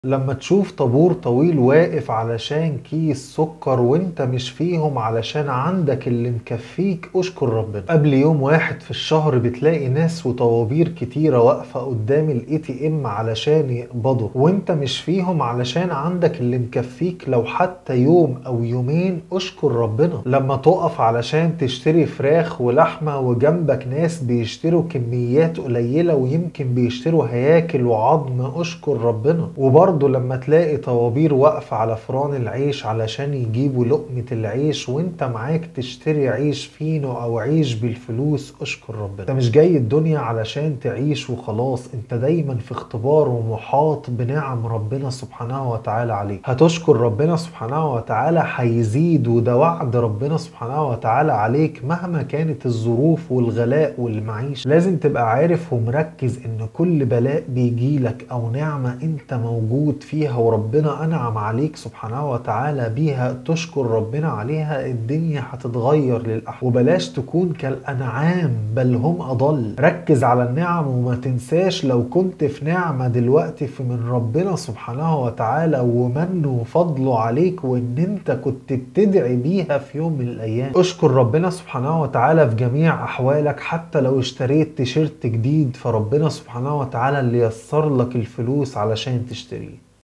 لما تشوف طابور طويل واقف علشان كيس سكر وانت مش فيهم علشان عندك اللي مكفيك اشكر ربنا قبل يوم واحد في الشهر بتلاقي ناس وطوابير كتيرة واقفة قدام الاي تي ام علشان يقبضوا وانت مش فيهم علشان عندك اللي مكفيك لو حتى يوم او يومين اشكر ربنا لما تقف علشان تشتري فراخ ولحمة وجنبك ناس بيشتروا كميات قليلة ويمكن بيشتروا هياكل وعظم اشكر ربنا وبرضه لما تلاقي طوابير واقفة على فران العيش علشان يجيبوا لقمة العيش وانت معاك تشتري عيش فينو او عيش بالفلوس اشكر ربنا انت مش جاي الدنيا علشان تعيش وخلاص انت دايما في اختبار ومحاط بنعم ربنا سبحانه وتعالى عليك هتشكر ربنا سبحانه وتعالى هيزيد وده وعد ربنا سبحانه وتعالى عليك مهما كانت الظروف والغلاء والمعيشة لازم تبقى عارف ومركز ان كل بلاء بيجيلك او نعمة انت موجود فيها وربنا انعم عليك سبحانه وتعالى بيها تشكر ربنا عليها الدنيا هتتغير للاحسن وبلاش تكون كالانعام بل هم اضل ركز على النعم وما تنساش لو كنت في نعمة دلوقتي في من ربنا سبحانه وتعالى ومنه وفضله عليك وان انت كنت بتدعي بيها في يوم من الايام اشكر ربنا سبحانه وتعالى في جميع احوالك حتى لو اشتريت تيشيرت جديد فربنا سبحانه وتعالى اللي يسر لك الفلوس علشان تشتريه